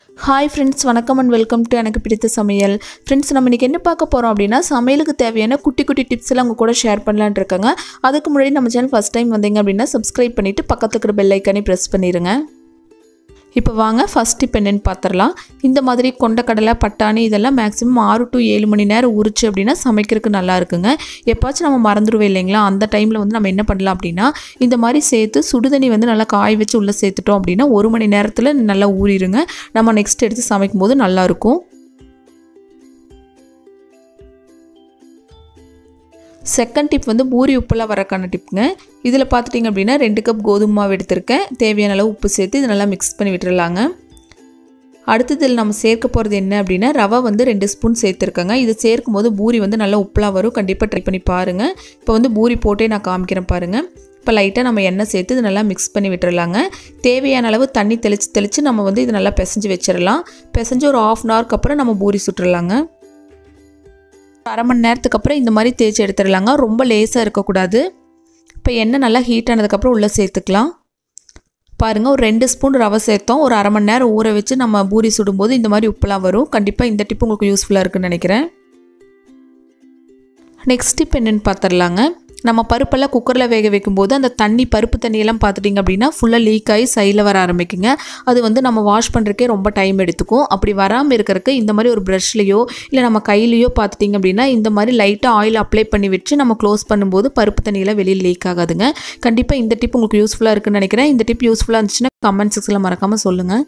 hi friends வணக்கம் and welcome to எனக்கு பிடித்த சமையல் ஃப்ரெண்ட்ஸ் நம்ம இன்றைக்கி என்ன பார்க்க போகிறோம் அப்படின்னா சமையலுக்கு தேவையான குட்டி குட்டி டிப்ஸ் எல்லாம் உங்கள் கூட ஷேர் பண்ணலான்னு இருக்காங்க அதுக்கு முன்னாடி நம்ம சேனல் ஃபஸ்ட் டைம் வந்தீங்க அப்படின்னா சப்ஸ்கிரைப் பண்ணிவிட்டு பக்கத்துல இருக்கிற பெல் ஐக்கானே ப்ரெஸ் பண்ணிடுங்க இப்போ வாங்க ஃபஸ்ட் டிப் என்னென்னு பார்த்துடலாம் இந்த மாதிரி கொண்டக்கடலை பட்டாணி இதெல்லாம் மேக்ஸிமம் ஆறு டு ஏழு மணி நேரம் உரிச்சு அப்படின்னா சமைக்கிறதுக்கு நல்லா இருக்குங்க எப்பாச்சும் நம்ம மறந்துடுவோம் இல்லைங்களா அந்த டைமில் வந்து நம்ம என்ன பண்ணலாம் அப்படின்னா இந்த மாதிரி சேர்த்து சுடுதண்ணி வந்து நல்லா காய வச்சு உள்ளே சேர்த்துட்டோம் அப்படின்னா ஒரு மணி நேரத்தில் நல்லா ஊறிடுங்க நம்ம நெக்ஸ்ட் எடுத்து சமைக்கும் போது நல்லாயிருக்கும் செகண்ட் டிப் வந்து பூரி உப்புலாம் வரக்கான டிப்புங்க இதில் பார்த்துட்டிங்க அப்படின்னா ரெண்டு கப் கோதுமை மாவு எடுத்திருக்கேன் தேவையான அளவு உப்பு சேர்த்து இது நல்லா மிக்ஸ் பண்ணி விட்டுறலாங்க அடுத்தது இதில் நம்ம சேர்க்க போகிறது என்ன அப்படின்னா ரவை வந்து ரெண்டு ஸ்பூன் சேர்த்துருக்கேங்க இது சேர்க்கும் போது பூரி வந்து நல்லா உப்புலாம் வரும் கண்டிப்பாக ட்ரை பண்ணி பாருங்கள் இப்போ வந்து பூரி போட்டே நான் காமிக்கிறேன் பாருங்கள் இப்போ லைட்டாக நம்ம எண்ணெய் சேர்த்து இது நல்லா மிக்ஸ் பண்ணி விட்டுறலாங்க தேவையான அளவு தண்ணி தெளித்து தெளித்து நம்ம வந்து இது நல்லா பிசைஞ்சு வச்சிடலாம் பிசைஞ்சு ஒரு ஆஃப் அன் ஹவருக்கு அப்புறம் நம்ம பூரி சுட்டுறலாங்க அரை மணி நேரத்துக்கு அப்புறம் இந்த மாதிரி தேய்ச்சி எடுத்துடலாங்க ரொம்ப லேஸாக இருக்கக்கூடாது இப்போ எண்ணெய் நல்லா ஹீட் ஆனதுக்கப்புறம் உள்ளே சேர்த்துக்கலாம் பாருங்கள் ஒரு ரெண்டு ஸ்பூன் ரவை சேர்த்தோம் ஒரு அரை மணி நேரம் ஊற வச்சு நம்ம பூரி சுடும்போது இந்த மாதிரி உப்புலாம் வரும் கண்டிப்பாக இந்த டிப் உங்களுக்கு யூஸ்ஃபுல்லாக இருக்குன்னு நினைக்கிறேன் நெக்ஸ்ட் டிப் என்னென்னு பார்த்துடலாங்க நம்ம பருப்பெல்லாம் குக்கரில் வேக வைக்கும்போது அந்த தண்ணி பருப்பு தண்ணியெல்லாம் பார்த்துட்டிங்க அப்படின்னா ஃபுல்லாக லீக் ஆகி சைடில் வர ஆரம்பிக்குங்க அது வந்து நம்ம வாஷ் பண்ணுறக்கே ரொம்ப டைம் எடுத்துக்கும் அப்படி வராமல் இருக்கிறதுக்கு இந்த மாதிரி ஒரு ப்ரஷ்லேயோ இல்லை நம்ம கையிலையோ பார்த்துட்டிங்க அப்படின்னா இந்த மாதிரி லைட்டாக ஆயில் அப்ளை பண்ணி வச்சு நம்ம க்ளோஸ் பண்ணும்போது பருப்பு தண்ணியெல்லாம் வெளியில் லீக் ஆகாதுங்க கண்டிப்பாக இந்த டிப் உங்களுக்கு யூஸ்ஃபுல்லாக இருக்குன்னு நினைக்கிறேன் இந்த டிப் யூஸ்ஃபுல்லாக இருந்துச்சுன்னா கமெண்ட் செக்ஷனில் மறக்காமல் சொல்லுங்கள்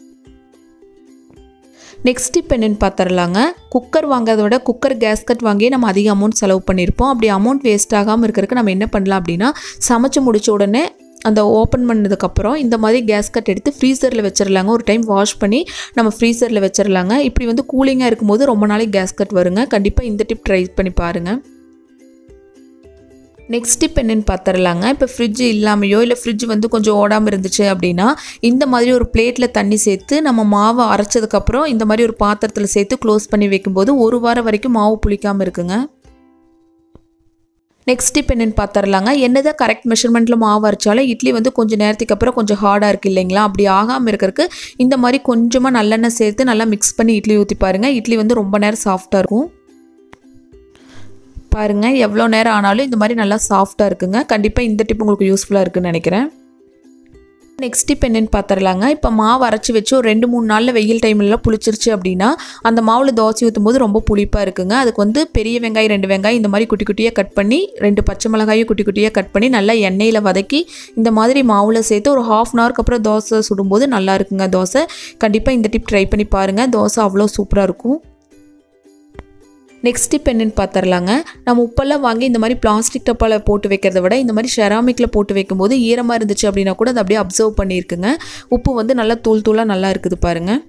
நெக்ஸ்ட் டிப் என்னென்னு பார்த்துடலாங்க குக்கர் வாங்கிறத விட குக்கர் கேஸ்கட் வாங்கியே நம்ம அதிக அமௌண்ட் செலவு பண்ணியிருப்போம் அப்படி அமௌண்ட் வேஸ்ட் ஆகாமல் இருக்கிறதுக்கு நம்ம என்ன பண்ணலாம் அப்படின்னா சமைச்சு முடிச்ச உடனே அந்த ஓப்பன் பண்ணதுக்கப்புறம் இந்த மாதிரி கேஸ்கட் எடுத்து ஃப்ரீசரில் வச்சிடலாங்க ஒரு டைம் வாஷ் பண்ணி நம்ம ஃப்ரீசரில் வச்சிடலாங்க இப்படி வந்து கூலிங்காக இருக்கும்போது ரொம்ப நாளைக்கு கேஸ்கட் வருங்க கண்டிப்பாக இந்த டிப் ட்ரை பண்ணி பாருங்கள் நெக்ஸ்ட் டிப் என்னென்னு பார்த்துடலாங்க இப்போ ஃப்ரிட்ஜ் இல்லாமையோ இல்லை ஃப்ரிட்ஜ் வந்து கொஞ்சம் ஓடாமல் இருந்துச்சு அப்படின்னா இந்த மாதிரி ஒரு பிளேட்டில் தண்ணி சேர்த்து நம்ம மாவை அரைச்சதுக்கப்புறம் இந்த மாதிரி ஒரு பாத்திரத்தில் சேர்த்து க்ளோஸ் பண்ணி வைக்கும்போது ஒரு வாரம் வரைக்கும் மாவு புளிக்காமல் இருக்குங்க நெக்ஸ்ட் டிப் என்னென்னு பார்த்துடலாங்க என்னதான் கரெக்ட் மெஷர்மெண்ட்டில் மாவு அரைச்சாலும் இட்லி வந்து கொஞ்சம் நேரத்துக்கு அப்புறம் கொஞ்சம் ஹார்டாக இருக்குது இல்லைங்களா அப்படி ஆகாமல் இருக்கிறதுக்கு இந்த மாதிரி கொஞ்சமாக நல்லெண்ணெய் சேர்த்து நல்லா மிக்ஸ் பண்ணி இட்லி ஊற்றி பாருங்கள் இட்லி வந்து ரொம்ப நேரம் சாஃப்டாக இருக்கும் பாருங்கள் எவ்வளோ நேரம் ஆனாலும் இந்த மாதிரி நல்லா சாஃப்டாக இருக்குங்க கண்டிப்பாக இந்த டிப் உங்களுக்கு யூஸ்ஃபுல்லாக இருக்குன்னு நினைக்கிறேன் நெக்ஸ்ட் டிப் என்னென்னு பார்த்துடலாங்க இப்போ மாவு அரைச்சி வச்சு ஒரு ரெண்டு மூணு நாளில் வெயில் டைம்லலாம் புளிச்சிருச்சு அப்படின்னா அந்த மாவில் தோசை ஊற்றும் போது ரொம்ப புளிப்பாக இருக்குங்க அதுக்கு வந்து பெரிய வெங்காயம் ரெண்டு வெங்காயம் இந்த மாதிரி குட்டி குட்டியாக கட் பண்ணி ரெண்டு பச்சை மிளகாயும் குட்டி குட்டியாக கட் பண்ணி நல்லா எண்ணெயில் வதக்கி இந்த மாதிரி மாவில் சேர்த்து ஒரு ஹாஃப் அன் ஹவருக்கு அப்புறம் தோசை சுடும்போது நல்லா இருக்குங்க தோசை கண்டிப்பாக இந்த டிப் ட்ரை பண்ணி பாருங்கள் தோசை அவ்வளோ சூப்பராக இருக்கும் நெக்ஸ்ட் டிப் என்னென்னு பார்த்துடலாங்க நம்ம உப்பெல்லாம் வாங்கி இந்த மாதிரி பிளாஸ்டிக் டப்பாவில் போட்டு வைக்கிறத விட இந்த மாதிரி ஷெராமிக்கில் போட்டு வைக்கும்போது ஈரமாக இருந்துச்சு அப்படின்னா கூட அது அப்படியே அப்சர்வ் பண்ணியிருக்குங்க உப்பு வந்து நல்லா தூள் தூளாக நல்லா இருக்குது பாருங்கள்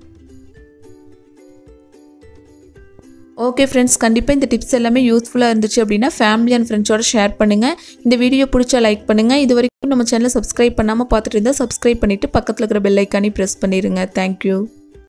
ஓகே ஃப்ரெண்ட்ஸ் கண்டிப்பாக இந்த டிப்ஸ் எல்லாமே யூஸ்ஃபுல்லாக இருந்துச்சு அப்படின்னா ஃபேமிலி அண்ட் ஃப்ரெண்ட்ஸோட ஷேர் பண்ணுங்கள் இந்த வீடியோ பிடிச்சா லைக் பண்ணுங்கள் இது வரைக்கும் நம்ம சேனலை சப்ஸ்கிரைப் பண்ணாமல் பார்த்துட்டு இருந்தால் சப்ஸ்கிரைப் பண்ணிவிட்டு பக்கத்தில் இருக்கிற பெல் ஐக்கானே ப்ரெஸ் பண்ணிடுங்க தேங்க்யூ